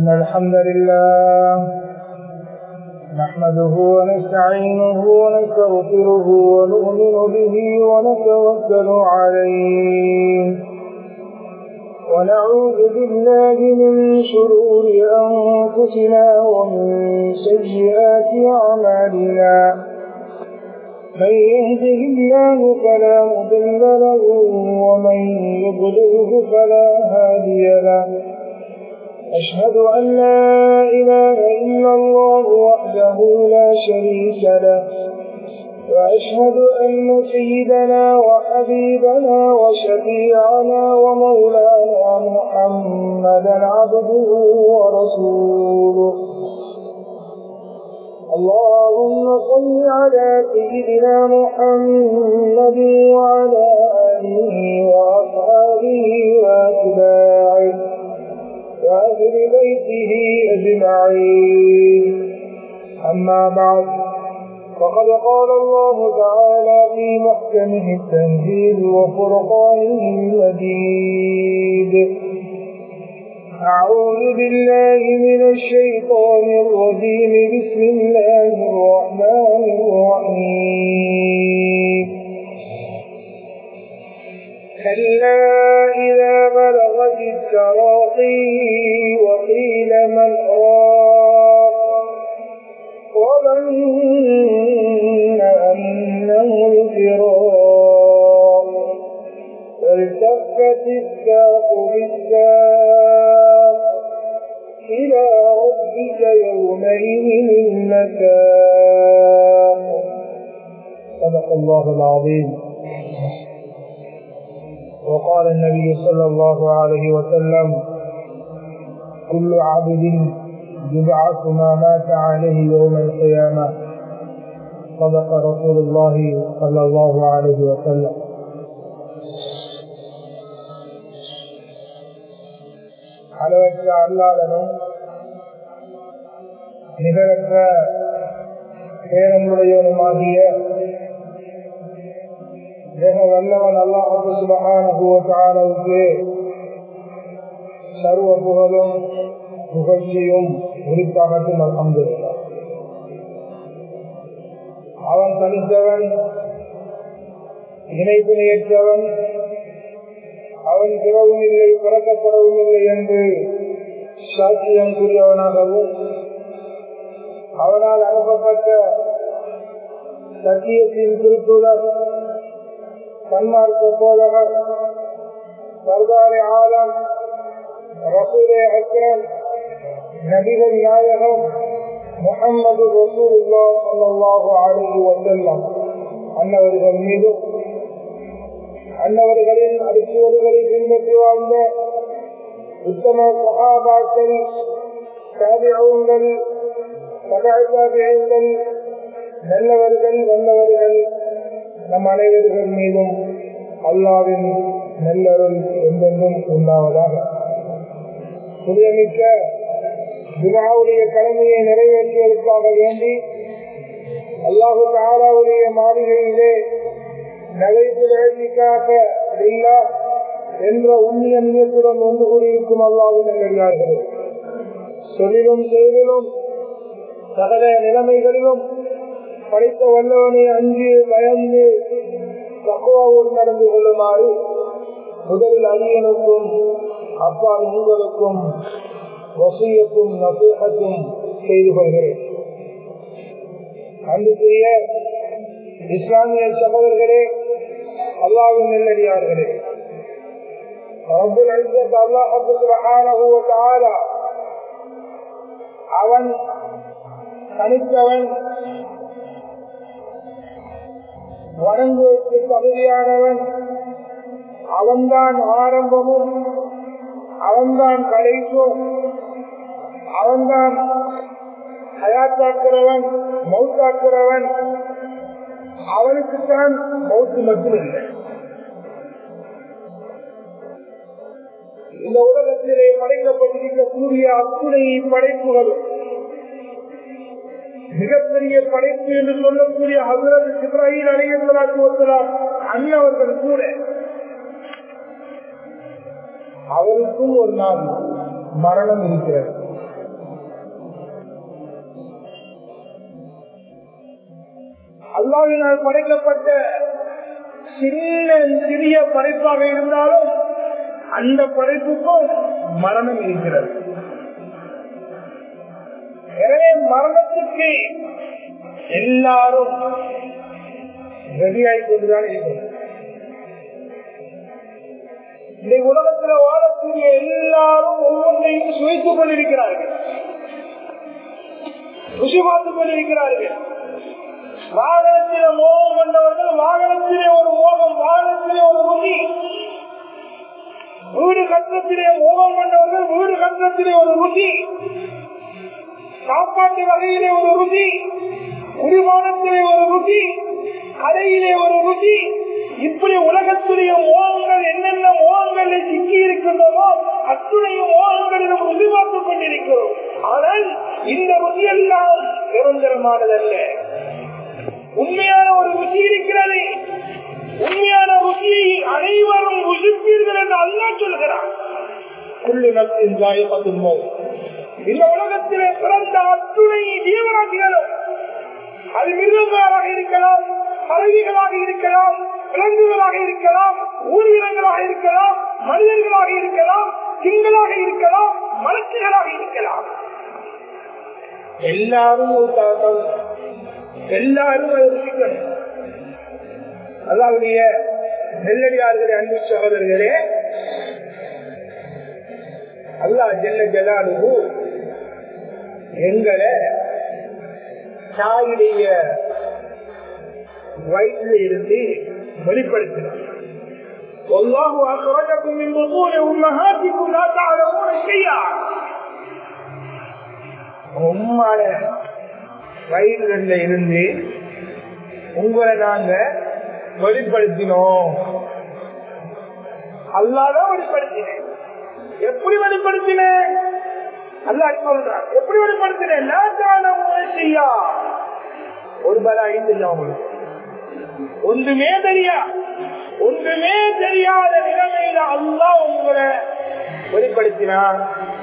إن الحمد لله نحمده ونستعينه ونستغفره ونؤمن به ونتوكل عليه ونعوذ بالله من شرور أنفسنا ومن سيئات أعمالنا من يهده الله فلا مضل له ومن يضلله فلا هادي له أشهد أن لا إله إلا الله وحده لا شريك له وأشهد أن سيدنا وحبيبنا وشفيعنا ومولانا محمدا عبده ورسوله اللهم صل على سيدنا محمد وعلى آله وأصحابه وأتباعه وأهل بيته أجمعين أما بعد فقد قال الله تعالى في محكمه التنزيل وفرقانه المجيد أعوذ بالله من الشيطان الرجيم بسم الله الرحمن الرحيم كلا إذا بلغت التراقي وقيل من راق وظن أنه الفراق والتفت الساق بالساق إلى ربك يومئذ المساق صدق الله العظيم وقال النبي صلى الله عليه وسلم كل عبد يبعث ما مات عليه يوم القيامة صدق رسول الله صلى الله عليه وسلم அளவற்ற அல்லாதனும் நிகரற்ற பேரனுடையவனுமாகிய தேக வல்லவன் அல்லாஹு சுபகானுக்கு சர்வ புகழும் புகழ்ச்சியும் உரித்தாகட்டும் அல்ஹம்து அவன் தனித்தவன் இணைப்பினையற்றவன் அவன் பிறவும் இல்லை பிறக்கப்படவும் இல்லை என்று சாட்சியம் கூறியவனாகவும் அவனால் அனுப்பப்பட்ட சத்தியத்தின் திருத்துதர் சன்மார்க்க போதகர் சர்தாரி ஆலம் ரசூலே அக்ரம் நபிகள் நாயகம் முகம்மது ரசூல்லா சல்லாஹு அலஹி வசல்லம் அன்னவர்கள் மீதும் அன்னவர்களின் அடிச்சுவடுகளை பின்பற்றி வாழ்ந்த உத்தம சகாபாக்கள் சாபியங்கள் சகாபியங்கள் நல்லவர்கள் வல்லவர்கள் நம் அனைவர்கள் மீதும் அல்லாவின் நல்லருள் என்றென்றும் உண்டாவதாக புதியமிக்க விழாவுடைய கடமையை நிறைவேற்றுவதற்காக வேண்டி அல்லாஹு தாராவுடைய மாளிகையிலே நகைப்பிற்காக இல்லா என்ற உண்ணிய நியத்துடன் ஒன்று கூடியிருக்கும் அல்லாவின் நல்லார்களே சொல்லிலும் செயலிலும் சகல நிலைமைகளிலும் படித்த வல்லவனை அஞ்சு பயந்து தக்குவாவோடு நடந்து கொள்ளுமாறு முதலில் அரியனுக்கும் அப்பா உங்களுக்கும் வசியத்தும் நசீகத்தும் செய்து கொள்கிறேன் அன்புக்குரிய இஸ்லாமிய சகோதரர்களே அல்லாவின் நெல்லடியார்களே அவன் தனித்தவன் வணங்குவதற்கு தகுதியானவன் அவன்தான் ஆரம்பமும் அவன்தான் கடைசும் அவன்தான் ஹயாத்தாக்குறவன் மௌத்தாக்குறவன் அவனுக்குத்தான் மௌத்து மட்டும் இல்லை இந்த உலகத்திலே படைக்கப்பட்டிருக்கக்கூடிய அத்துணை படைப்புகளும் மிகப்பெரிய படைப்பு என்று சொல்லக்கூடிய ஹசரத் இப்ராஹிம் அலையலாத்து ஒத்தலாம் அண்ணவர்கள் கூட அவருக்கும் ஒரு நாள் மரணம் இருக்கிறது அல்லாவினால் படைக்கப்பட்ட சின்ன சிறிய படைப்பாக இருந்தாலும் அந்த படைப்புக்கும் மரணம் இருக்கிறது எனவே மரணத்துக்கு எல்லாரும் ரெடியாகி கொண்டுதான் இருக்கிறோம் இந்த உலகத்தில் வாழக்கூடிய எல்லாரும் ஒவ்வொன்றையும் சுவைத்துக் கொண்டிருக்கிறார்கள் ருசி பார்த்துக் கொண்டிருக்கிறார்கள் வாகனத்திலே மோகம் கொண்டவர்கள் வாகனத்திலே ஒரு மோகம் வாகனத்திலே ஒரு ருசி வீடு கட்டத்திலே மோகம் கொண்டவர்கள் வீடு கட்டத்திலே ஒரு ருசி சாப்பாட்டு வகையிலே ஒரு ருசி குடிமானத்திலே ஒரு ருசி கடையிலே ஒரு ருசி இப்படி உலகத்துடைய மோகங்கள் என்னென்ன மோகங்களில் சிக்கி இருக்கின்றனோ அத்துடைய மோகங்களிலும் ருசி பார்த்துக் கொண்டிருக்கிறோம் ஆனால் இந்த ருசி எல்லாம் நிரந்தரமானதல்ல உண்மையான ஒரு ருசி இருக்கிறது உண்மையான ருசியை அனைவரும் ருசிப்பீர்கள் என்று அல்லா சொல்கிறார் குள்ளு நத்தின் சாயப்பத்தும் இந்த உலகத்திலே பிறந்த அத்துணை ஜீவராசிகளும் அது மிருகங்களாக இருக்கலாம் பறவைகளாக இருக்கலாம் விலங்குகளாக இருக்கலாம் ஊர்வலங்களாக இருக்கலாம் மனிதர்களாக இருக்கலாம் திங்களாக இருக்கலாம் மலக்குகளாக இருக்கலாம் எல்லாரும் ஒரு தாக்கம் எல்லாரும் அதை ருசிக்கணும் அல்லாவுடைய நெல்லடியார்களே அன்பு சகோதரர்களே அல்லா ஜெல்ல ஜலாலுகு எங்களை தாயுடைய வயிற்றில் இருந்து வெளிப்படுத்தினார் والله أخرجكم من بطون أمهاتكم لا تعلمون شيئا உம்மாட வயிறுல இருந்து உங்களை நாங்க வெளிப்படுத்தினோம் அல்லாதான் வெளிப்படுத்தினேன் எப்படி வெளிப்படுத்தினேன் அல்லா சொல்றான் எப்படி வெளிப்படுத்தினேன் செய்யா ஒரு பல ஐந்து இல்லை உங்களுக்கு ஒன்றுமே தெரியா ஒன்றுமே தெரியாத நிலைமையில அல்லா உங்களை வெளிப்படுத்தினான்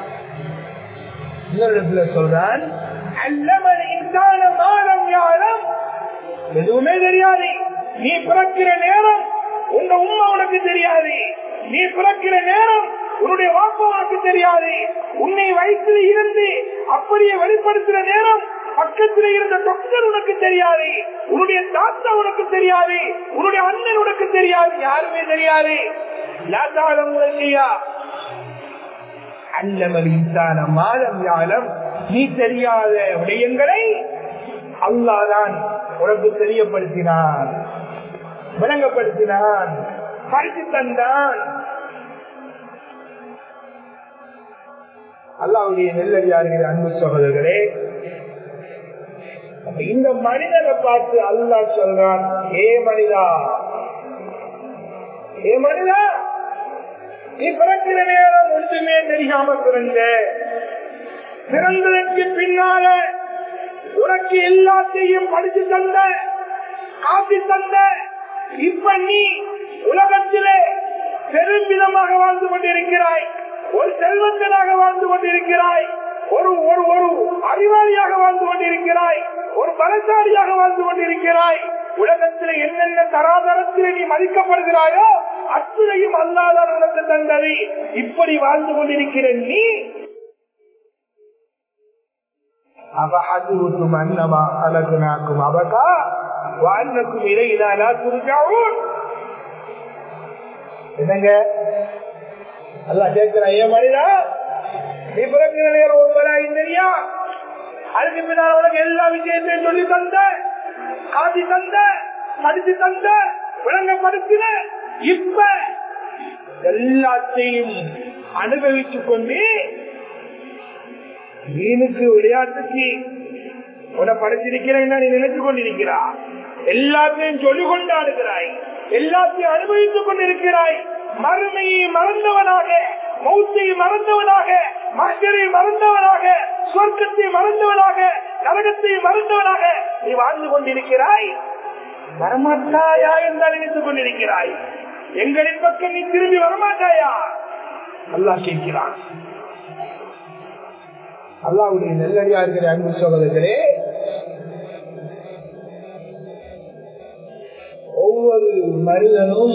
இன்னொரு சொல்றான் அல்லமன் இன்சான மானம் யாரும் எதுவுமே தெரியாது நீ பிறக்கிற நேரம் உங்க உண்மை உனக்கு தெரியாது நீ பிறக்கிற நேரம் உன்னுடைய வாப்பா உனக்கு தெரியாது உன்னை வயிற்றில் இருந்து அப்படியே வெளிப்படுத்துற நேரம் பக்கத்தில் இருந்த டாக்டர் உனக்கு தெரியாது உன்னுடைய தாத்தா உனக்கு தெரியாது உன்னுடைய அண்ணன் உனக்கு தெரியாது யாருமே தெரியாது லாத்தாலம் இல்லையா அல்லமல் இன்சான மாலம் யாலம் நீ தெரியாத விடயங்களை அல்லாதான் உனக்கு தெரியப்படுத்தினான் விளங்கப்படுத்தினான் படித்து தந்தான் அல்லாவுடைய நெல்லடியார்கள் அன்பு சகோதரர்களே இந்த மனிதனை பார்த்து அல்லா சொல்றான் ஏ மனிதா ஏ மனிதா நீ பிறக்கிற நேரம் ஒன்றுமே தெரியாம பிறந்த பிறந்ததற்கு பின்னால உனக்கு எல்லாத்தையும் படிச்சு தந்த காட்டி தந்த இப்ப நீ உலகத்திலே பெருமிதமாக வாழ்ந்து கொண்டிருக்கிறாய் ஒரு செல்வந்தனாக வாழ்ந்து கொண்டிருக்கிறாய் ஒரு ஒரு ஒரு அறிவாளியாக வாழ்ந்து கொண்டிருக்கிறாய் ஒரு பலசாலியாக வாழ்ந்து கொண்டிருக்கிறாய் உலகத்தில் என்னென்ன தராதரத்தில் நீ மதிக்கப்படுகிறாயோ அத்துணையும் அல்லாத உனக்கு தந்தது இப்படி வாழ்ந்து கொண்டிருக்கிற நீ أفحسبتم أنما خلقناكم عبثا وأنكم إلينا لا ترجعون என்னங்க அல்லா கேட்கிறான் ஏன் மனிதா நீ பிறக்கிற நேரம் ஒரு பலாய் தெரியா அதுக்கு பின்னால் உனக்கு எல்லா விஷயத்தையும் சொல்லி தந்த காட்டி தந்த படித்து தந்த விளங்கப்படுத்தின இப்ப எல்லாத்தையும் அனுபவித்துக் கொண்டு மீனுக்கு விளையாட்டுக்கு உன படைச்சிருக்கிறேன் நீ நினைத்து கொண்டிருக்கிறா எல்லாத்தையும் சொல்லிக் கொண்டாடுகிறாய் எல்லாத்தையும் அனுபவித்துக் கொண்டிருக்கிறாய் மறுமையை மறந்தவனாக மௌத்தை மறந்தவனாக மகரை மறந்தவனாக சொர்க்கத்தை மறந்தவனாக நரகத்தை மறந்தவனாக நீ வாழ்ந்து கொண்டிருக்கிறாய் வரமாட்டாயா என்று நினைத்துக் கொண்டிருக்கிறாய் எங்களின் பக்கம் நீ திரும்பி வரமாட்டாயா அல்லா கேட்கிறான் அல்லாவுடைய நெல்லடியார்களே அன்பு சகோதரர்களே மனிதனும்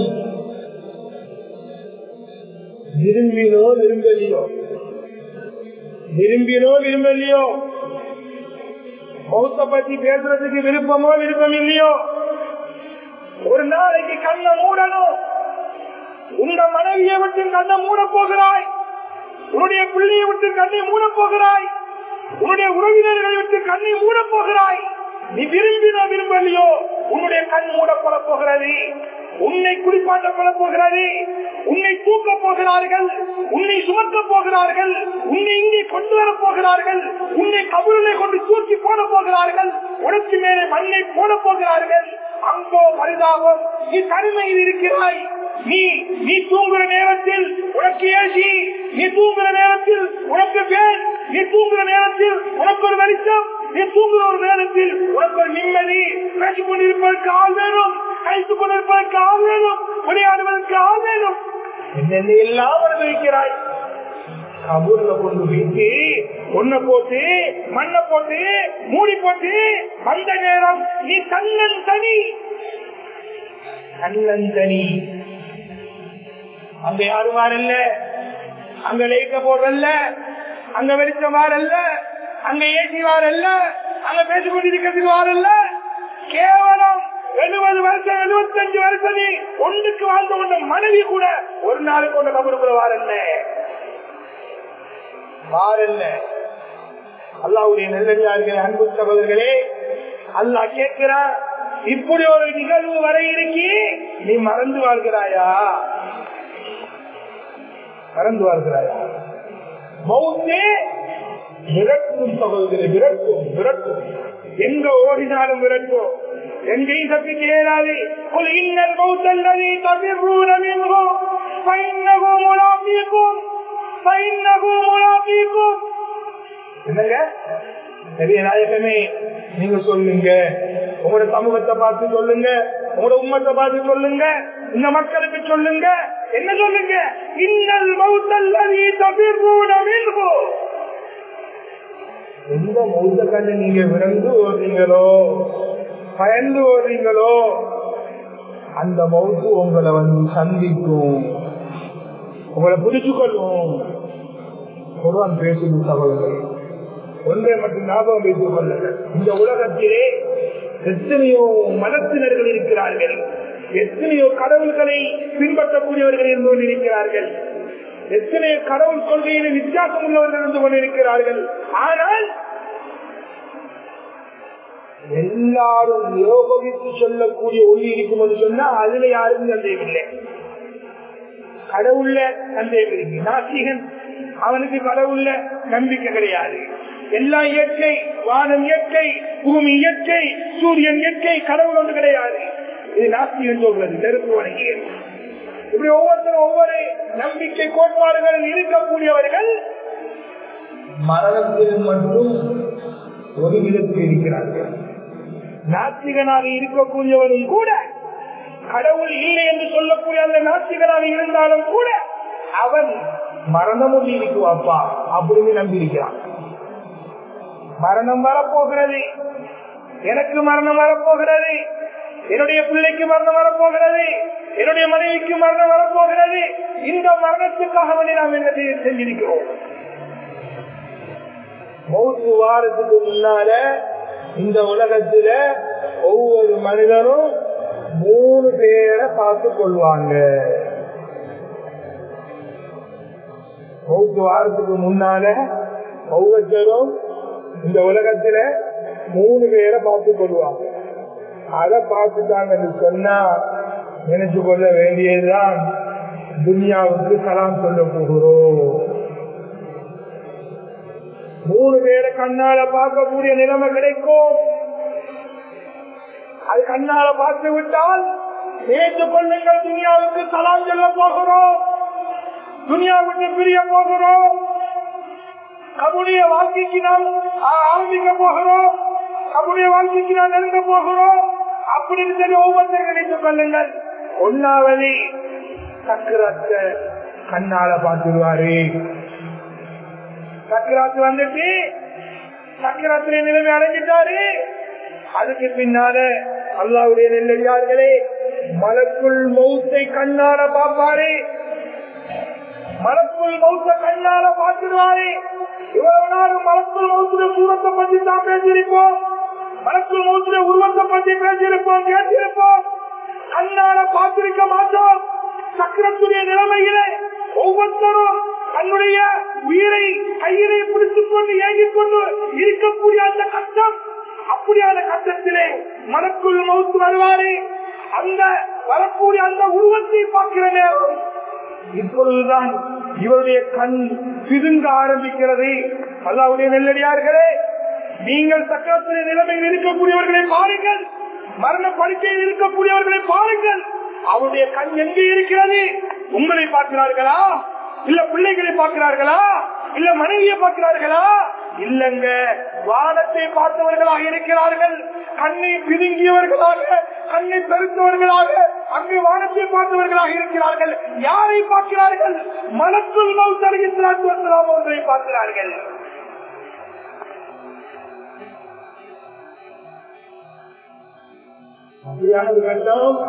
விரும்பினோ விரும்பலையோ விரும்பினோ விரும்பலையோ மௌத்த பத்தி பேசுறதுக்கு விருப்பமோ விருப்பம் இல்லையோ ஒரு நாளைக்கு கண்ணை மூடணும் உங்க மனைவியை விட்டு கண்ணை மூட போகிறாய் உன்னுடைய பிள்ளையை விட்டு கண்ணை மூட போகிறாய் உன்னுடைய உறவினர்களை விட்டு கண்ணை மூட போகிறாய் நீ விரும்பினோ விரும்பலையோ உன்னுடைய கண் மூடப்பட போகிறது உன்னை குளிப்பாட்டப்பட போகிறது உன்னை தூக்க போகிறார்கள் உன்னை சுமக்க போகிறார்கள் உன்னை இங்கே கொண்டு வர போகிறார்கள் உன்னை கபூரிலே கொண்டு தூக்கி போட போகிறார்கள் உனக்கு மேலே மண்ணை போட போகிறார்கள் அங்கோ பரிதாபம் நீ தனிமையில் இருக்கிறாய் நீ நீ தூங்குற நேரத்தில் உனக்கு ஏசி நீ தூங்குற நேரத்தில் உனக்கு பேன் நீ தூங்குற நேரத்தில் உனக்கு ஒரு வெளிச்சம் நீ தூங்குற ஒரு நேரத்தில் உனக்கு ஒரு நிம்மதி பேசிக் கொண்டிருப்பதற்கு ஆள் வேணும் கழித்துக் கொண்டிருப்பதற்கு ஆள் வேணும் விளையாடுவதற்கு ஆள் வேணும் என்னென்ன எல்லாம் அனுபவிக்கிறாய் கபூர்ல கொண்டு வைத்து ஒன்ன போட்டு மண்ணை போட்டு மூடி போட்டு அந்த நேரம் நீ தன்னன் தனி தன்னன் தனி அங்க யாரும் வாரல்ல அங்க லைட்ட போடுறல்ல அங்க வெளிச்சம் வாரல்ல அங்க ஏசி வாரல்ல அங்க பேசிக் கொண்டிருக்கிறதுக்கு வாரல்ல கேவலம் எழுபது வருஷம் எழுபத்தஞ்சு வருஷம் நீ ஒன்றுக்கு வாழ்ந்த கொண்ட மனைவி கூட ஒரு நாளுக்கு கொண்ட கபருக்குள்ள வாரல்ல வாரல்ல அல்லாவுடைய நெல்லடியார்கள் அன்பு சகோதரர்களே அல்லாஹ் கேட்கிறான் இப்படி ஒரு நிகழ்வு வர இருக்கி நீ மறந்து வாழ்கிறாயா மறந்து வாழ்கிறாயா மௌத்தே விரட்டும் சகோதரி விரட்டும் விரட்டும் எங்க ஓடினாலும் விரட்டும் எங்கேயும் தப்பிக்க இயலாது குல் இன்னல் மௌத்தல்லதி தபிர்ரூன மின்ஹு ஃபைன்னஹு முலாகீக்கும் ஃபைன்னஹு முலாகீக்கும் என்னங்க பெரிய நாயகமே நீங்க சொல்லுங்க உங்களோட சமூகத்தை பார்த்து சொல்லுங்க உங்களோட உம்மத்தை பார்த்து சொல்லுங்க இந்த மக்களுக்கு சொல்லுங்க என்ன சொல்லுங்க இன்னல் மௌத்தல்லதி தபிர்ரூன மின்ஹு எந்த மௌத்த கண்ணு நீங்க விரைந்து ஓடுறீங்களோ பயந்து ஓடுறீங்களோ அந்த மௌத்து உங்களை வந்து சந்திக்கும் உங்களை பிடிச்சு கொள்ளும் குருவான் பேசுது சகோதரர் ஒன்றை மட்டும் ஞாபகம் வைத்துக் கொள்ளுங்கள் இந்த உலகத்திலே எத்தனையோ மதத்தினர்கள் இருக்கிறார்கள் எத்தனையோ கடவுள்களை பின்பற்றக்கூடியவர்கள் இருந்து கொண்டிருக்கிறார்கள் எத்தனையோ கடவுள் கொள்கையில வித்தியாசம் உள்ளவர்கள் இருந்து கொண்டிருக்கிறார்கள் ஆனால் எல்லாரும் யோகித்து சொல்லக்கூடிய ஒளி இருக்கும் என்று சொன்னா அதுல யாருக்கும் சந்தேகம் இல்லை கடவுள்ல சந்தேகம் இருக்கு நாசிகன் அவனுக்கு கடவுள்ல நம்பிக்கை கிடையாது எல்லா இயற்கை வானம் இயற்கை பூமி இயற்கை சூரியன் இயற்கை கடவுள் ஒன்று கிடையாது இது நாஸ்திகன் சொல்றது நெருப்பு வணங்கியது இப்படி ஒவ்வொருத்தரும் ஒவ்வொரு நம்பிக்கை கோட்பாடுகளில் இருக்கக்கூடியவர்கள் மரணத்தில் மட்டும் ஒரு விதத்தில் இருக்கிறார்கள் நாத்திகனாக இருக்கக்கூடியவரும் கூட கடவுள் இல்லை என்று சொல்லக்கூடிய அந்த நாத்திகனாக இருந்தாலும் கூட அவன் மரணம் ஒன்று இருக்குவாப்பா அப்படின்னு நம்பி இருக்கிறான் மரணம் வரப்போகிறது எனக்கு மரணம் வரப்போகிறது என்னுடைய பிள்ளைக்கு மரணம் வரப்போகிறது என்னுடைய மனைவிக்கு மரணம் வரப்போகிறது இந்த மரணத்துக்காக வேண்டி நாம் என்ன செய்ய செஞ்சிருக்கிறோம் மௌத்து வாரத்துக்கு முன்னால இந்த உலகத்துல ஒவ்வொரு மனிதனும் மூணு பேரை பார்த்து கொள்வாங்க மௌத்து வாரத்துக்கு முன்னால ஒவ்வொருத்தரும் இந்த உலகத்துல மூணு பேரை பார்த்து கொள்வாங்க அதை பார்த்துட்டாங்கன்னு சொன்னா நினைச்சு கொள்ள வேண்டியதுதான் துனியாவுக்கு சலாம் சொல்ல போகிறோம் மூணு பேரை கண்ணால பார்க்கக்கூடிய நிலைமை கிடைக்கும் அது கண்ணால பார்த்து விட்டால் நினைத்து கொள்ளுங்கள் துனியாவுக்கு சலாம் சொல்ல போகிறோம் துனியாவுக்கு பிரிய போகிறோம் கபுடைய வாழ்க்கைக்கு நாம் ஆரம்பிக்க போகிறோம் கபுடைய வாழ்க்கைக்கு நாம் நெருங்க போகிறோம் அப்படின்னு சொல்லி ஒவ்வொருத்தரும் நினைத்துக் கொள்ளுங்கள் ஒன்னாவது சக்கரத்தை கண்ணால பார்த்துருவாரு சக்கராத்து வந்துட்டு சக்கராத்திரை நிலைமை அடைஞ்சிட்டாரு அதுக்கு பின்னால அல்லாவுடைய நெல்லடியார்களே மலக்குள் மௌத்தை கண்ணால பாப்பாரு மலக்குள் மௌத்த கண்ணால பார்த்துடுவாரு இவ்வளவு நாள் மலக்குள் மௌத்துல சூரத்தை பத்தி தான் பேசியிருப்போம் மலக்குள் மௌத்துல உருவத்தை பத்தி பேசியிருப்போம் கேட்டிருப்போம் கண்ணால பார்த்திருக்க மாட்டோம் சக்கரத்துடைய நிலைமையிலே ஒவ்வொருத்தரும் தன்னுடைய உயிரை கையிலே பிடித்துக் கொண்டு ஏங்கிக் கொண்டு இருக்கக்கூடிய அந்த கஷ்டம் அப்படியான கட்டத்திலே மனக்குள் மௌத்து வருவாரு அந்த வரக்கூடிய அந்த உருவத்தை பார்க்கிற நேரம் இப்பொழுதுதான் இவருடைய கண் பிதுங்க ஆரம்பிக்கிறது அல்லாவுடைய நெல்லடியார்களே நீங்கள் சக்கரத்துடைய நிலைமையில் இருக்கக்கூடியவர்களை பாருங்கள் மரண படுக்கையில் இருக்கக்கூடியவர்களை பாருங்கள் அவருடைய கண் எங்கே இருக்கிறது உங்களை பார்க்கிறார்களா இல்ல பிள்ளைகளை பார்க்கிறார்களா இல்ல மனைவியை பார்க்கிறார்களா இல்லங்க வானத்தை பார்த்தவர்களாக இருக்கிறார்கள் கண்ணை பிதுங்கியவர்களாக கண்ணை பெருத்தவர்களாக அங்கே வானத்தை பார்த்தவர்களாக இருக்கிறார்கள் யாரை பார்க்கிறார்கள் மனக்குள் மௌத்தலிஸ்லாம் ஒன்றை பார்க்கிறார்கள் அப்படியான ஒரு கட்டம்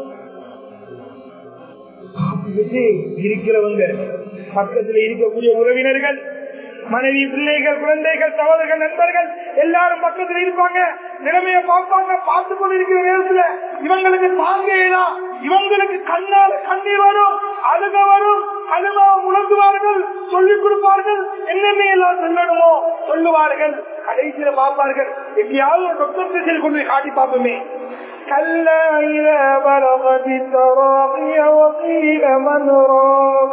இருக்கிறவங்க பக்கத்தில் இருக்கக்கூடிய உறவினர்கள் மனைவி பிள்ளைகள் குழந்தைகள் சகோதரர்கள் நண்பர்கள் எல்லாரும் பக்கத்தில் இருப்பாங்க நிலைமையை பார்ப்பாங்க பார்த்து கொண்டு இருக்கிற நேரத்துல இவங்களுக்கு தாங்கேதா இவங்களுக்கு கண்ணால் கண்ணீர் வரும் அழுக வரும் அழுகா உணர்ந்துவார்கள் சொல்லிக் கொடுப்பார்கள் என்னென்ன எல்லாம் சொல்லணுமோ சொல்லுவார்கள் கடைசியில பார்ப்பார்கள் எப்படியாவது ஒரு டாக்டர் கொண்டு போய் காட்டி பார்ப்போமே كلا إذا بلغت التراقي وقيل من راق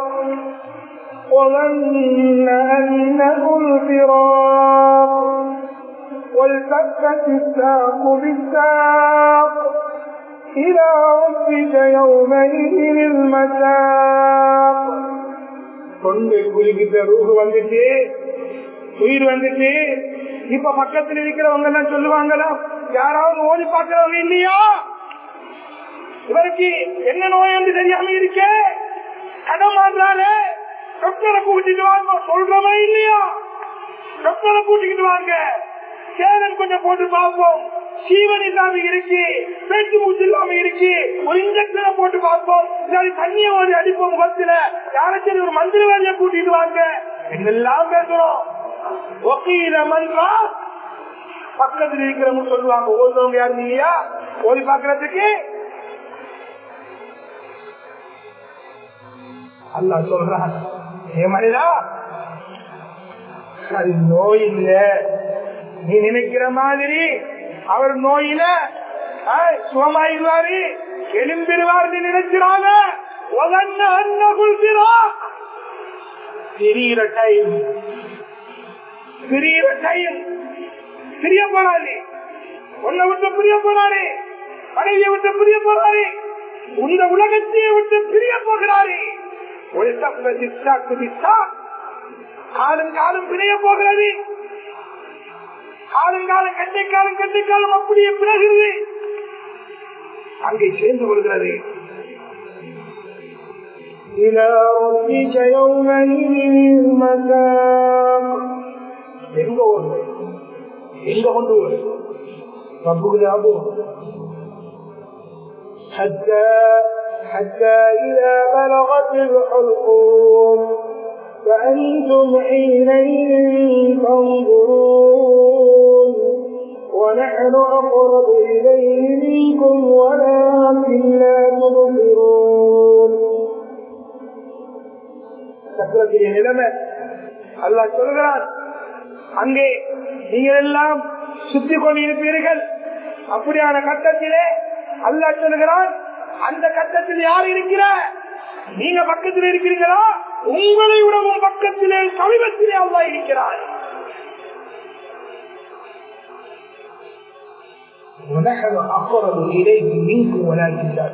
وظن أنه الفراق والتفت الساق بالساق إلى ربك يومئذ المساق கொண்டு குளிக்கிட்ட ரூஹு வந்துட்டு உயிர் வந்துட்டு இப்ப பக்கத்தில் இருக்கிறவங்க எல்லாம் சொல்லுவாங்களா யாராவது ஓடி பார்க்கிறவங்க இல்லையா இவருக்கு என்ன நோய் என்று தெரியாம இருக்க கடமாடுறாரு டாக்டரை கூட்டிட்டு வாங்க சொல்றவா இல்லையா டாக்டரை கூட்டிக்கிட்டு வாங்க சேதன் கொஞ்சம் போட்டு பார்ப்போம் சீவன் இல்லாம இருக்கு பேச்சு மூச்சு இல்லாம இருக்கு ஒரு இன்ஜெக்ஷனை போட்டு பார்ப்போம் இல்லாட்டி தண்ணியை ஓடி அடிப்போம் முகத்துல யாராச்சும் ஒரு மந்திரவாதியை கூட்டிட்டு வாங்க இதெல்லாம் பேசுறோம் ஒக்கீல மன்றா பக்கத்தில் இருக்கிறவங்க சொல்லுவாங்க ஓடுறவங்க யாரும் இல்லையா ஓடி பாக்குறதுக்கு அல்லா சொல்றான் ஏ மனிதா அது நோய் இல்ல நீ நினைக்கிற மாதிரி அவர் நோயில சுகமாயிருவாரு எலும்பிடுவார் நினைக்கிறாங்க திரியிற டைம் திரியிற டைம் பிரிய போறாரு உன்னை விட்டு பிரிய போறாரு மனைவியை விட்டு பிரிய போறாரு இந்த உலகத்தையே விட்டு பிரிய போகிறாரு ஒரு தப்பு திசா குதிசா காலம் காலம் பிரிய போகிறது காலம் காலம் கட்டை காலம் கட்டை காலம் அப்படியே பிறகுது அங்கே சேர்ந்து கொள்கிறது إلى ربك يومئذ المساق எங்க ஓடுவது எங்க கொண்டு வரும் ربك ஞாபகம் حتى حتى إذا بلغت الحلقوم فأنتم حينئذ تنظرون ونحن أقرب إليه منكم ولكن لا تبصرون சக்கரத்திலே நிலைமை அல்லாஹ் சொல்கிறான் அங்கே நீங்கள் எல்லாம் சுத்தி கொண்டிருப்பீர்கள் அப்படியான கட்டத்திலே அல்லா சொல்லுகிறான் அந்த கட்டத்தில் யார் இருக்கிற நீங்க பக்கத்தில் இருக்கிறீங்களா உங்களை விடவும் பக்கத்திலே சமீபத்திலே அல்லா இருக்கிறார் ونحن أقرب إليه منكم ولكن لا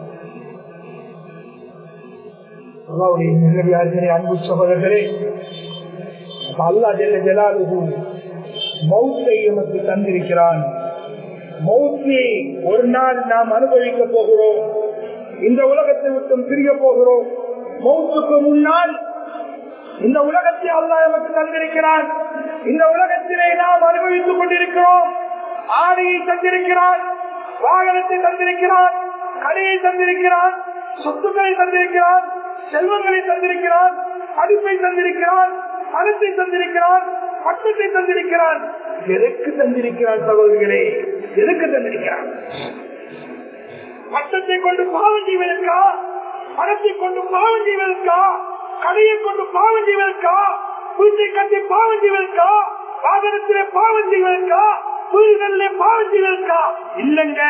அல்லாவுடைய நிலையாசிரியர் அன்பு சகோதரர்களே அல்லா ஜெல்ல ஜலாலுகு மௌத்தை எமக்கு தந்திருக்கிறான் மௌத்தை ஒரு நாள் நாம் அனுபவிக்க போகிறோம் இந்த உலகத்தை விட்டும் பிரிய போகிறோம் மௌத்துக்கு முன்னால் இந்த உலகத்தை அல்லா நமக்கு தந்திருக்கிறான் இந்த உலகத்திலே நாம் அனுபவித்துக் கொண்டிருக்கிறோம் ஆடையை தந்திருக்கிறான் வாகனத்தை தந்திருக்கிறான் கடையை தந்திருக்கிறான் சொத்துக்களை தந்திருக்கிறான் செல்வங்களை தந்திருக்கிறான் படிப்பை தந்திருக்கிறான் பணத்தை தந்திருக்கிறான் பட்டத்தை தந்திருக்கிறான் எதற்கு தந்திருக்கிறான் சகோதரிகளே எதற்கு தந்திருக்கிறான் பட்டத்தை கொண்டு பாவம் செய்வதற்கா பணத்தை கொண்டு பாவம் செய்வதற்கா கடையை கொண்டு பாவம் செய்வதற்கா வீட்டை கட்டி பாவம் செய்வதற்கா வாகனத்திலே பாவம் செய்வதற்கா வீடுகளிலே பாவம் செய்வதற்கா இல்லங்க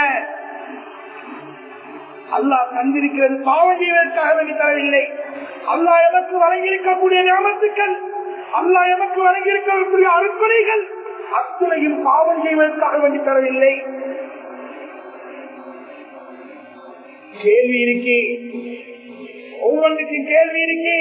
அல்லாஹ் தந்திருக்கிறது பாவம் செய்வதற்காக வேண்டி தரவில்லை அல்லாஹ் எமக்கு வழங்கியிருக்கக்கூடிய ஞாபகத்துக்கள் அல்லாஹ் எமக்கு வழங்கியிருக்கக்கூடிய அறுப்படைகள் அத்துணையும் பாவம் செய்வதற்காக வேண்டி தரவில்லை கேள்வி இருக்கே ஒவ்வொன்றுக்கும் கேள்வி இருக்கே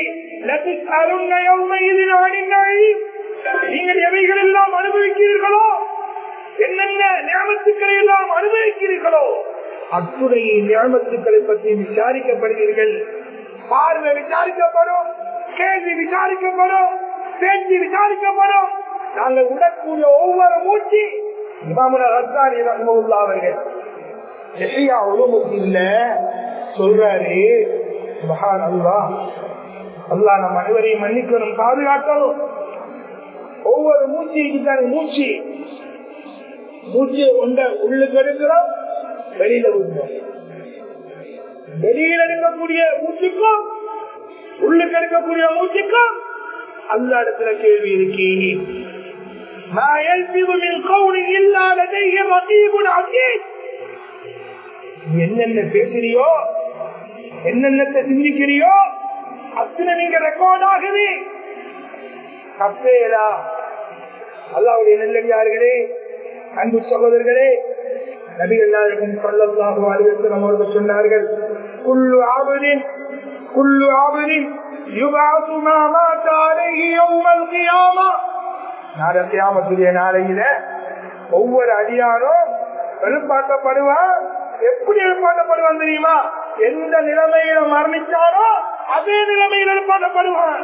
நீங்கள் எவைகள் எல்லாம் அனுபவிக்கிறீர்களோ என்னென்ன ஞாபகத்துக்களை எல்லாம் அனுபவிக்கிறீர்களோ அத்துடைய ஞாபகத்துக்களை பற்றி விசாரிக்கப்படுவீர்கள் பார்வை விசாரிக்கப்படும் கேள்வி விசாரிக்கப்படும் பேச்சு விசாரிக்கப்படும் நாங்கள் உடற்கூடிய ஒவ்வொரு மூச்சு இமாமுன ரத்தாரி ரஹ்மவுல்லா அவர்கள் எஷையா உலகத்தில் சொல்றாரு மகான் அல்லா அல்லா நம் அனைவரையும் மன்னிக்கணும் பாதுகாக்கணும் ஒவ்வொரு மூச்சு தானே மூச்சு மூச்சு கொண்ட உள்ளுக்கு எடுக்கிறோம் வெளியில விடுறோம் வெளியில் எடுக்கக்கூடிய மூச்சுக்கும் உள்ளுக்கு எடுக்கக்கூடிய மூச்சுக்கும் அல்ல இடத்துல கேள்வி இருக்கே ما يلفظ من قول إلا لديه رقيب عتيد என்னென்ன பேசுறியோ என்னென்னத்தை சிந்திக்கிறியோ அத்தனை நீங்க ரெக்கார்ட் ஆகுது தப்பேலா அல்லாவுடைய நெல்லடியார்களே அன்பு சகோதரர்களே நபிகள் நாயகம் சொல்லல்லாஹு அலுவலம் அவர்கள் சொன்னார்கள் குல்லு ஆபதின் குல்லு ஆபதின் யுகாசு மாமா தாரைஹி யௌமல் கியாமா நாளை கியாமத்துடைய நாளையில ஒவ்வொரு அடியாரும் எழுப்பாட்டப்படுவான் எப்படி எழுப்பாட்டப்படுவான் தெரியுமா எந்த நிலைமையில மரணிச்சாரோ அதே நிலைமையில் எழுப்பாட்டப்படுவான்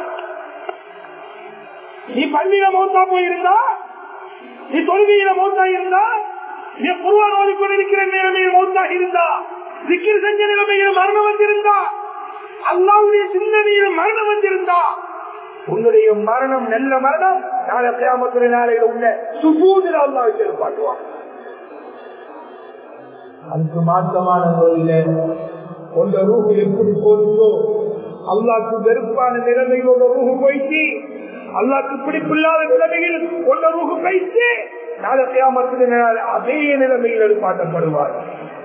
நீ பள்ளியில மௌத்தா போயிருந்தா நீ தொழுகையில மௌத்தா இருந்தா நீ குருவான் ஓடிக்கொண்டிருக்கிற நிலைமையில் மௌத்தா இருந்தா சிக்கிர் செஞ்ச நிலைமையில் மரணம் வந்திருந்தா அல்லாவுடைய சிந்தனையில் மரணம் வந்திருந்தா உன்னுடைய மரணம் நல்ல மரணம் நாளை கிராமத்துறை நாளையில உள்ள சுபூதில் அல்லா வச்சு பாட்டுவான் அதுக்கு மாற்றமான நோயில உங்க ரூஹு எப்படி போச்சோ அல்லாக்கு வெறுப்பான நிலைமையில் உங்க ரூஹு போயிட்டு அல்லாக்கு பிடிப்பில்லாத நிலைமையில் உங்க ரூஹு போயிட்டு நாளை கிராமத்துக்கு அதே நிலைமையில் எழுப்பாட்டப்படுவார்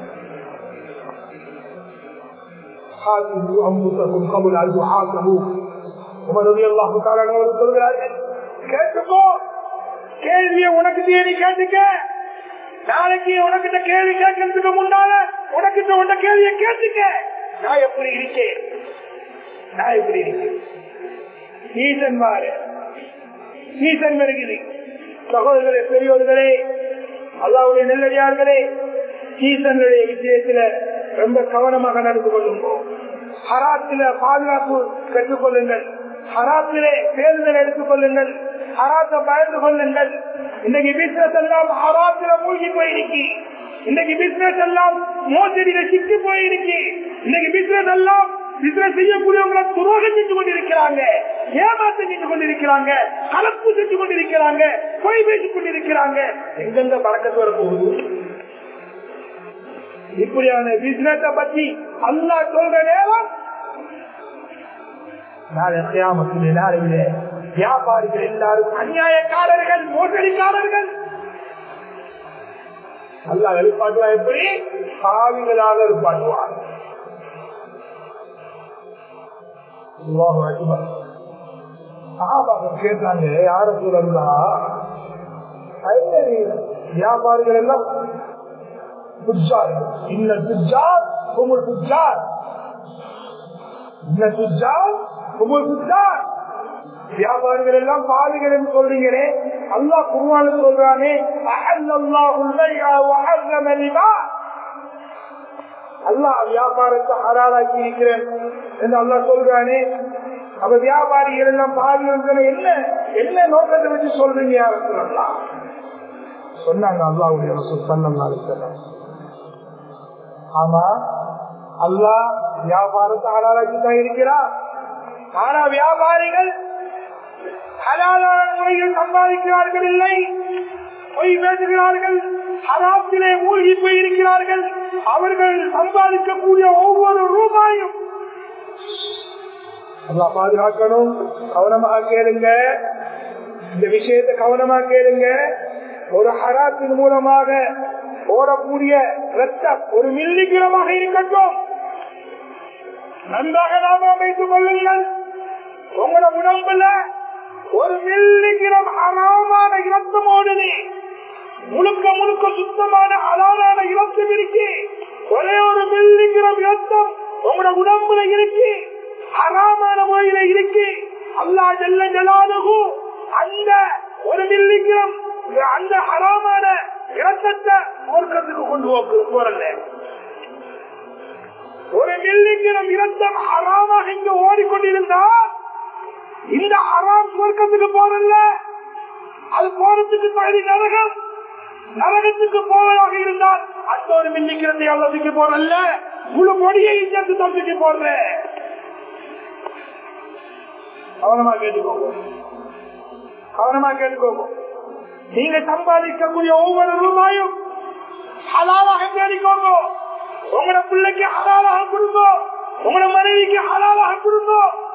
கேட்டுக்கோ கேள்வியை உனக்கு தேடி கேட்டுக்க நாளைக்கு உனக்கிட்ட கேள்வி கேட்கறதுக்கு முன்னால உனக்கிட்ட உன்ன கேள்வியை கேட்டுக்க நான் எப்படி இருக்கேன் நான் எப்படி இருக்கேன் ஈசன் மாறு ஈசன் வருகிறது சகோதரர்களே பெரியோர்களே அல்லாவுடைய நெல்லடியார்களே ஈசனுடைய விஷயத்துல ரொம்ப கவனமாக நடந்து கொள்ளுங்கள் ஹராத்தில பாதுகாப்பு பெற்றுக் கொள்ளுங்கள் ஹராத்திலே தேர்தல் எடுத்துக் கொள்ளுங்கள் ஹராத்தை பயந்து கொள்ளுங்கள் இன்னைக்கு பிசினஸ் எல்லாம் ஹராத்தில மூழ்கி போயிருக்கு இன்னைக்கு பிசினஸ் எல்லாம் மோசடியில சிக்கி போயிருக்கு இன்னைக்கு பிசினஸ் எல்லாம் பிசினஸ் செய்யக்கூடியவங்களை துரோகம் செஞ்சு கொண்டிருக்கிறாங்க ஏமாற்றம் செஞ்சு கொண்டிருக்கிறாங்க கலப்பு செஞ்சு கொண்டிருக்கிறாங்க பொய் பேசிக் கொண்டிருக்கிறாங்க எங்கெங்க பறக்கத்து வர போகுது இப்படியான பிசினஸ் பத்தி அல்லா சொல்ற நேரம் நாளை கியாமத்திலே நாளையிலே வியாபாரிகள் எல்லாரும் அநியாயக்காரர்கள் மோசடிக்காரர்கள் அல்லா வெளிப்பாட்டுவா எப்படி காவிகளாக இருப்பாட்டுவார் கேட்டாங்க யார சொல்லலாம் வியாபாரிகள் எல்லாம் துஜார் இன்ன துஜார் உங்கள் துஜார் இன்ன துஜார் உங்கள் துஜார் வியாபாரிகள் எல்லாம் பாவிகள் என்று சொல்றீங்களே அல்லா குருவான சொல்றானே அல்லா வியாபாரத்தை ஹராலாக்கி இருக்கிறேன் என்று அல்லா சொல்றானே அப்ப வியாபாரிகள் எல்லாம் பாவிகள் என்ன என்ன நோக்கத்தை வச்சு சொல்றீங்க யாரும் சொல்லலாம் சொன்னாங்க அல்லாவுடைய சொன்ன ஆமா அல்லாஹ் வியாபாரத்தை ஹலாலாக்கி தான் இருக்கிறார் ஆனா வியாபாரிகள் ஹலாலான முறையில் சம்பாதிக்கிறார்கள் இல்லை பொய் பேசுகிறார்கள் ஹராத்திலே மூழ்கி போயிருக்கிறார்கள் அவர்கள் சம்பாதிக்கக்கூடிய ஒவ்வொரு ரூபாயும் அல்லாஹ் பாதுகாக்கணும் கவனமாக கேளுங்க இந்த விஷயத்தை கவனமா கேளுங்க ஒரு ஹராத்தின் மூலமாக ஓடக்கூடிய ரத்தம் ஒரு மில்லிகிரமாக இருக்கட்டும் நன்றாக நாம வைத்துக் கொள்ளுங்கள் உங்களோட உடம்புல ஒரு மில்லிகிரம் ஹராமான இரத்தம் ஓடுது முழுக்க முழுக்க சுத்தமான அலாலான இரத்தம் இருக்கு ஒரே ஒரு மில்லிகிரம் இரத்தம் உங்களோட உடம்புல இருக்கு ஹராமான முறையில இருக்கு அல்லா ஜல்ல ஜலாலுகு அந்த ஒரு மில்லிகிரம் அந்த ஹராமான இரத்தத்தை மார்க்கத்துக்கு கொண்டு போறல ஒரு மில்லிகிரம் இரத்தம் ஹராமாக இங்கு ஓடிக்கொண்டிருந்தா இந்த ஹராம் சுவர்க்கத்துக்கு போறல்ல அது போறதுக்கு தகுதி நரகம் நரகத்துக்கு போவதாக இருந்தால் அந்த ஒரு மில்லிக்கிறதை அல்லதுக்கு போறல்ல முழு மொழியை சேர்த்து தப்பிக்கு போடுற கவனமா கேட்டுக்கோங்க கவனமா கேட்டுக்கோங்க நீங்க சம்பாதிக்கக்கூடிய ஒவ்வொரு ரூபாயும் ஹலாலாக தேடிக்கோங்க உங்களோட பிள்ளைக்கு ஹலாலாக கொடுங்க உங்களோட மனைவிக்கு ஹலாலாக கொடுங்க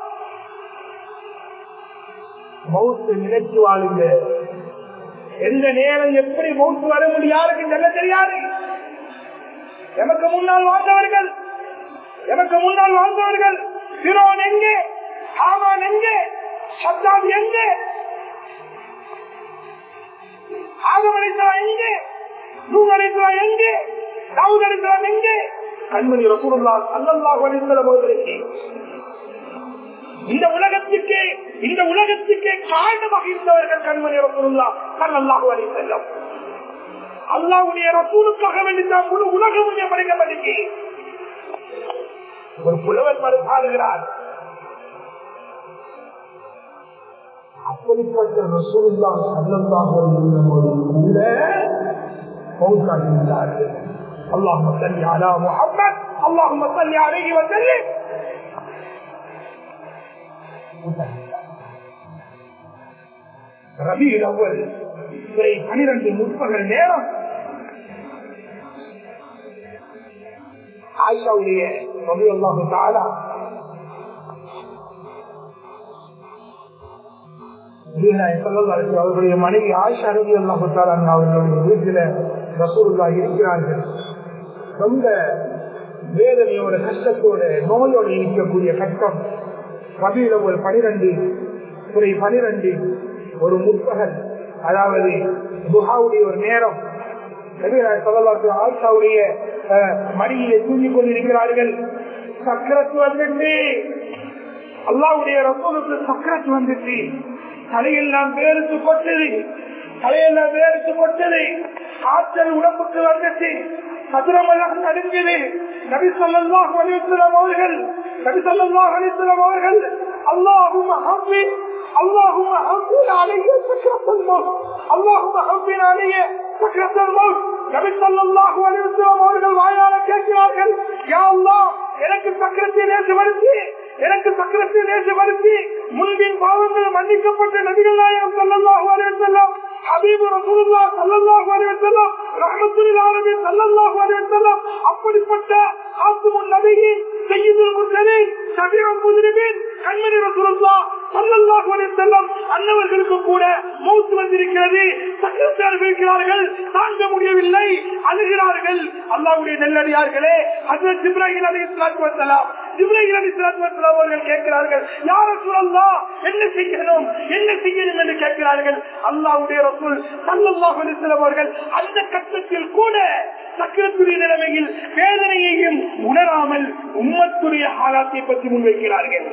மவுத்து நினைச்சு வாழுங்க எந்த நேரம் எப்படி மவுத்து வர யாருக்கு சொல்ல தெரியாது எமக்கு முன்னால் வாழ்ந்தவர்கள் எமக்கு முன்னால் வாழ்ந்தவர்கள் சிரோன் எங்கே ஹாமான் எங்கே சத்தாப் எங்கே ஆகமணித்தலாம் எங்கே நூகணித்தலாம் எங்கே தாவுகணித்தலாம் எங்கே கண்மணி ரசூலுல்லா சல்லல்லாஹு அலைஹி வஸல்லம் அவர்களுக்கு இந்த உலகத்துக்கு இந்த உலகத்துக்கு காரணமாக இருந்தவர்கள் கண்மணி ரசூலுல்லா சல்லல்லாஹு அலைஹி வஸல்லம் அல்லாஹ்வுடைய ரசூலுக்காக வேண்டி தான் முழு உலகமும் படைக்கப்பட்டுச்சு ஒரு புலவர் மறுப்பாடுகிறார் அப்படிப்பட்ட ரசூலுல்லா சல்லல்லாஹு அலைஹி வஸல்லம் கூட மௌத்தாகிவிட்டார்கள் اللهم صل على محمد اللهم صل عليه وسلم ரபியில் அவ்வள் பனிரெண்டு முற்பகல் நேரம் ஆயிஷாவுடைய ரபி அல்லாஹு தாலா அவர்களுடைய மனைவி ஆயிஷா ரபி அல்லாஹு தாலா அவர்களுடைய வீட்டில ரசூல்லா இருக்கிறார்கள் ரொம்ப வேதனையோட கஷ்டத்தோட நோயோடு இருக்கக்கூடிய கஷ்டம் ரபியில ஒரு பனிரெண்டு துறை பனிரெண்டு ஒரு முற்பகல் அதாவது துஹாவுடைய ஒரு நேரம் ஆயிஷாவுடைய மடியிலே தூங்கிக் கொண்டிருக்கிறார்கள் சக்கரத்து வந்துட்டு அல்லாவுடைய ரசூலுக்கு சக்கரத்து வந்துச்சு தலையெல்லாம் வேறுத்து கொட்டது தலையெல்லாம் வேறுத்து கொட்டது காய்ச்சல் உடம்புக்கு வந்துச்சு சதுரமெல்லாம் நடுங்குது நபி சொல்லாஹ் அலிவசலம் அவர்கள் நபி சொல்லாஹ் அலிவசலம் அவர்கள் அல்லாஹும் اللهم حفظ علي سكرة الموت اللهم حفظ علي سكرة الموت நபி ஸல்லல்லாஹு அலைஹி வஸல்லம் அவர்கள் வாயால கேட்கிறார்கள் யா அல்லாஹ் எனக்கு சக்கரத்தை நேசப்படுத்தி எனக்கு சக்கரத்தை நேசப்படுத்தி முன்பின் பாவங்கள் மன்னிக்கப்பட்ட நபிகள் நாயகம் ஸல்லல்லாஹு அலைஹி வஸல்லம் ஹபீபு ரசூலுல்லாஹ் ஸல்லல்லாஹு அலைஹி வஸல்லம் ரஹ்மத்துல் ஆலமீன் ஸல்லல்லாஹு அலைஹி வஸல்லம் அப்படிப்பட்ட ஆத்துமுன் நபியின் சய்யிதுல் முர்சலீன் ஷபீஉல் முஸ்லிமீன் கண்மணி ரசூலுல்லாஹ் ஸல்லல்லாஹு அலைஹி வஸல்லம் அன்னவர்களுக்கு கூட மௌத் வந்திருக்கிறது சக்கரத்தை அனுபவிக்கிறார்கள் தாங்க முடியவில்லை அழுகிறார்கள் அல்லாஹ்வுடைய நெல்லடியார்களே ஹஜ்ரத் இப்ராஹிம் அலைஹிஸ்ஸலாத்து வஸலாம் இப்ராஹிம் அலைஹிஸ்ஸலாத்து வஸலாம் அவர்கள் கேட்கிறார்கள் யா ரசூலல்லாஹ் என்ன செய்யணும் என்ன செய்யணும் என்று கேட்கிறார்கள் அல்லாஹ்வுடைய ரசூல் ஸல்லல்லாஹு அலைஹி வஸல்லம் அவர்கள் அந்த கட்டத்தில் கூட சக்கரத்துடைய நிலைமையில் வேதனையையும் உணராமல் உம்மத்துடைய ஆளாத்தை பற்றி முன்வைக்கிறார்கள்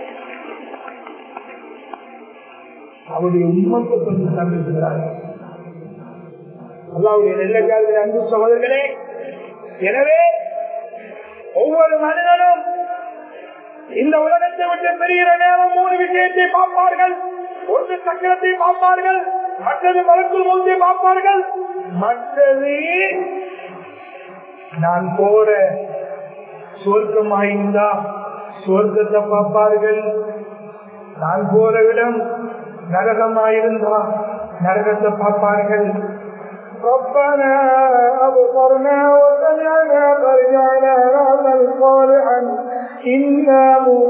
அவருடைய உண்மத்தை பற்றி தந்திருக்கிறார்கள் அல்லாவுடைய நெல்லக்காரர்கள் அன்பு சகோதரர்களே எனவே ஒவ்வொரு மனிதனும் இந்த உலகத்தை விட்டு பெறுகிற நேரம் மூணு விஷயத்தை பார்ப்பார்கள் ஒன்று சக்கரத்தை பார்ப்பார்கள் மற்றது மலக்குள் மூலத்தை பார்ப்பார்கள் மற்றது நான் போற சுவர்க்கமாயிருந்தா சுவர்க்கத்தை பார்ப்பார்கள் நான் போற இடம் நரகமாயிருந்தா நரகத்தை பார்ப்பார்கள் ربنا أبصرنا وسمعنا فارجعنا نعمل صالحا إنا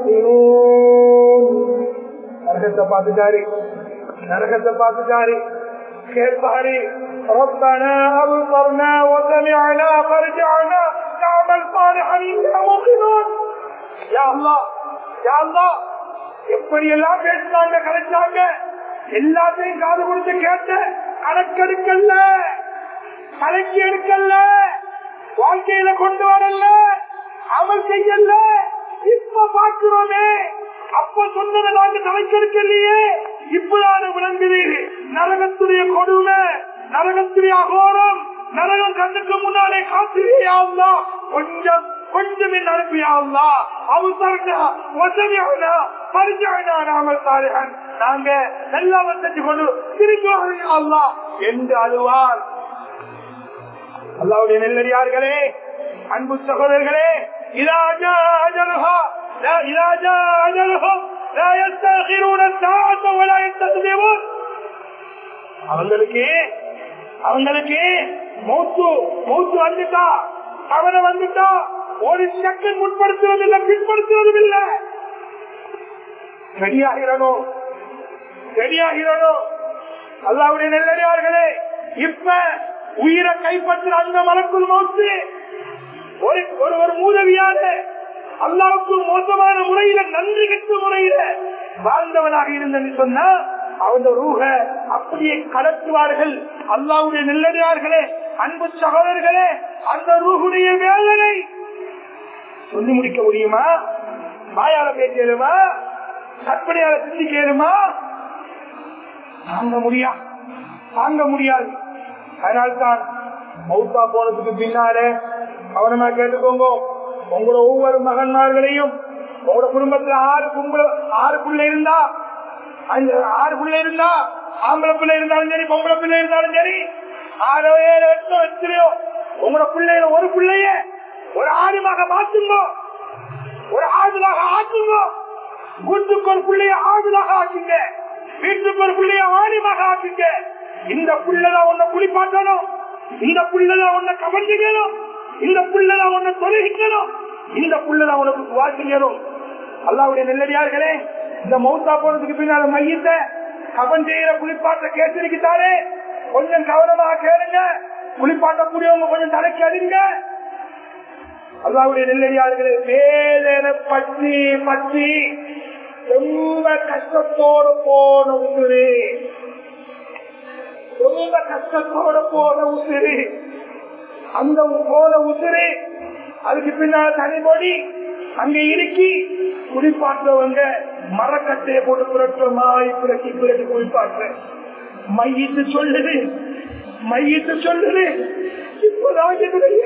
موقنون நரகத்தை பார்த்துட்டாரு நரகத்தை பார்த்துட்டாரு கேட்பாரு ربنا أبصرنا وسمعنا فارجعنا نعمل صالحا إنا موقنون يا الله يا الله எப்படி எல்லாம் பேசினாங்க கலைச்சாங்க எல்லாத்தையும் காது கொடுத்து கேட்ட கணக்கெடுக்கல்ல கணக்கு எடுக்கல்ல வாழ்க்கையில கொண்டு வரல அமல் செய்யல இப்ப பார்க்கிறோமே அப்ப சொன்னதை நாங்க கணக்கெடுக்கலையே இப்பதான விளங்குது நரகத்துடைய கொடுமை நரகத்துடைய அகோரம் நரகம் கண்ணுக்கு முன்னாலே காத்திரியா கொஞ்சம் கொஞ்சம் என்ன அனுப்பியா அவசரா வசதியா பரிசாயினா நாமல் சாரிகன் நாங்க எல்லாம் செஞ்சு கொண்டு திரும்பி அல்லா என்று அழுவார் அல்லாவுடைய நெல்லடியார்களே அன்பு சகோதரர்களே இராஜா அஜல்ஹா இராஜா அஜல்ஹா لا يستأخرون الساعة ولا يستقدمون அவங்களுக்கு அவங்களுக்கு மூத்து மூத்து வந்துட்டா அவனை வந்துட்டா ஒரு செகண்ட் முன்படுத்துவதும் இல்லை பின்படுத்துவதும் இல்லை ரெடியாகிறனும் ரெடியாகிறனும் அல்லாவுடைய நெல்லடியார்களே இப்ப உயிரை கைப்பற்ற அந்த மலக்குள் மௌத்து ஒரு ஒரு ஒரு மூதவியான அல்லாவுக்கு மோசமான முறையில நன்றி கெட்ட முறையில வாழ்ந்தவனாக இருந்தன்னு சொன்னா அவன் ரூக அப்படியே கடத்துவார்கள் அல்லாவுடைய நெல்லடியார்களே அன்பு சகோதரர்களே அந்த ரூகுடைய வேதனை சொல்லி முடிக்க முடியுமா வாயால பேசலுமா கற்பனையால சிந்திக்கலுமா தாங்க முடியா தாங்க முடியாது அதனால்தான் மௌத்தா போனதுக்கு பின்னாலே கவனமா கேட்டுக்கோங்க உங்களோட ஒவ்வொரு மகன்மார்களையும் உங்களோட குடும்பத்துல ஆறு கும்பல ஆறு பிள்ளை இருந்தா அந்த ஆறு பிள்ளை இருந்தா ஆம்பளை பிள்ளை இருந்தாலும் சரி பொம்பளை பிள்ளை இருந்தாலும் சரி ஆறோ ஏழோ எட்டோ எத்தனையோ உங்களோட பிள்ளையில ஒரு பிள்ளைய ஒரு ஆடிமாக மாற்றுங்க ஒரு ஆடுதாக ஆக்குங்க வீட்டுக்கு ஒரு பிள்ளைய ஆடுதாக ஆக்குங்க வீட்டுக்கு ஒரு பிள்ளைய ஆணிமாக ஆக்குங்க இந்த புள்ளதான் உன்னை குளிப்பாட்டணும் இந்த புள்ளதான் உன்னை கவனிக்கணும் இந்த புள்ளதான் உன்னை தொலைக்கணும் இந்த புள்ளதான் உனக்கு வாசிக்கணும் அல்லாவுடைய நெல்லடியார்களே இந்த மௌத்தா போனதுக்கு பின்னால மையத்தை கவன் செய்யற குளிப்பாட்ட கேட்டிருக்கிறாரே கொஞ்சம் கவனமாக கேளுங்க குளிப்பாட்டக்கூடியவங்க கொஞ்சம் தலைக்கு அடிங்க அல்லாவுடைய நெல்லடியார்களே வேதனை பற்றி பற்றி ரொம்ப கஷ்டத்தோடு போன உசுறு ரொம்ப கஷ்டத்தோட போன உசுறு அந்த போன உசுறு அதுக்கு பின்னால் தனிமொழி அங்க இருக்கி குளிப்பாட்டுறவங்க மரக்கட்டையை போட்டு புரட்டுமாய் புரட்டி புரட்டி குளிப்பாட்டு மையிட்டு சொல்லுது மையிட்டு சொல்லுது இப்பதான் என்னுடைய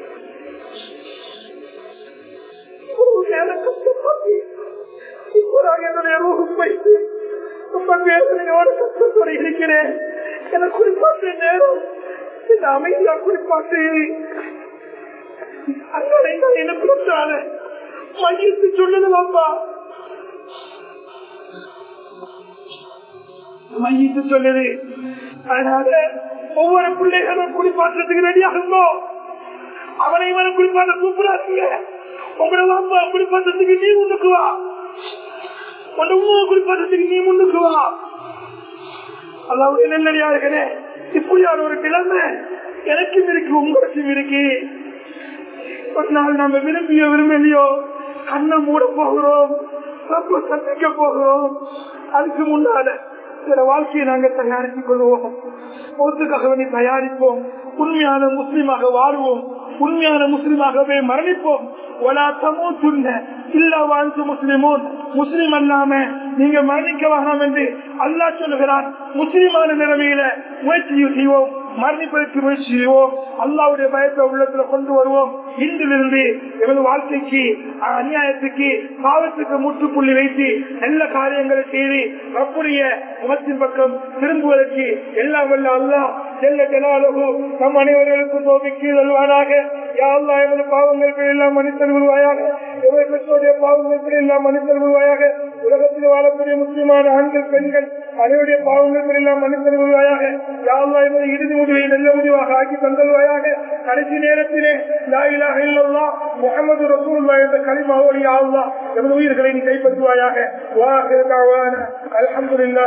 கஷ்டப்பட்டு இப்போதாக என்னுடைய ரூபம் வைத்து ரொம்ப வேதனையோட கஷ்டத்தோடு இருக்கிறேன் என குறிப்பாட்டு நேரம் இந்த அமைதியா குறிப்பாட்டு அங்கே நான் என்ன கொடுத்தான மையத்து சொல்லுது அப்பா மையத்து சொல்லுது அதனால ஒவ்வொரு பிள்ளைகளும் குளிப்பாட்டுறதுக்கு ரெடியாகுங்கோ அவனை இவனை குளிப்பாட்ட கூப்பிடாதீங்க உங்களோட அப்பா குளிப்பாட்டத்துக்கு நீ முன்னுக்கு வா உன் உண்மை குளிப்பாட்டத்துக்கு நீ முன்னுக்கு வா அதாவது நெல்லடியார்களே இப்படியான ஒரு நிலைமை எனக்கும் இருக்கு உங்களுக்கும் இருக்கு ஒரு நாள் நம்ம விரும்பியோ விரும்பலையோ கண்ணை மூட போகிறோம் ரொம்ப சந்திக்க போகிறோம் அதுக்கு முன்னால சில வாழ்க்கையை நாங்கள் தயாரித்துக் கொள்வோம் பொறுத்துக்காக வேண்டி தயாரிப்போம் உண்மையான முஸ்லீமாக வாழ்வோம் உண்மையான முஸ்லீமாகவே மரணிப்போம் ஒலா சமூத்துள்ள இல்ல வாழ்த்து முஸ்லிமோன் முஸ்லிம் அல்லாம நீங்க மரணிக்க வேணாம் என்று அல்லா சொல்லுகிறான் முஸ்லிமான நிலைமையில முயற்சி செய்வோம் மரணிப்பதற்கு முயற்சி செய்வோம் அல்லாவுடைய பயத்தை உள்ளத்துல கொண்டு வருவோம் இன்றிலிருந்து எமது வாழ்க்கைக்கு அநியாயத்துக்கு பாவத்துக்கு முற்றுப்புள்ளி வைத்து நல்ல காரியங்களை செய்து ரப்புடைய முகத்தின் பக்கம் திரும்புவதற்கு எல்லாம் வல்ல அல்லா செல்ல ஜலாலகு நம் அனைவர்களுக்கும் நோக்கி கீழல்வானாக யாழ்லா எமது பாவங்கள் எல்லாம் மன்னித்தல் விடுவாயாக எமது பெற்றோருடைய பாவங்கள் எல்லாம் மன்னித்தல் விடுவாயாக உலகத்தில் வாழக்கூடிய முக்கியமான ஆண்கள் பெண்கள் அனைவருடைய பாவங்கள் எல்லாம் மன்னித்தல் விடுவாயாக யாழ்லா எமது இறுதி முடிவை நல்ல முடிவாக ஆக்கி தந்தல்வாயாக கடைசி நேரத்திலே லாயிலாக இல்லல்லா முகமது ரசூல்லா என்ற களிமாவோடு யாழ்லா எமது உயிர்களை நீ கைப்பற்றுவாயாக வாஹிர் தாவான அல்ஹம்துலில்லாஹ்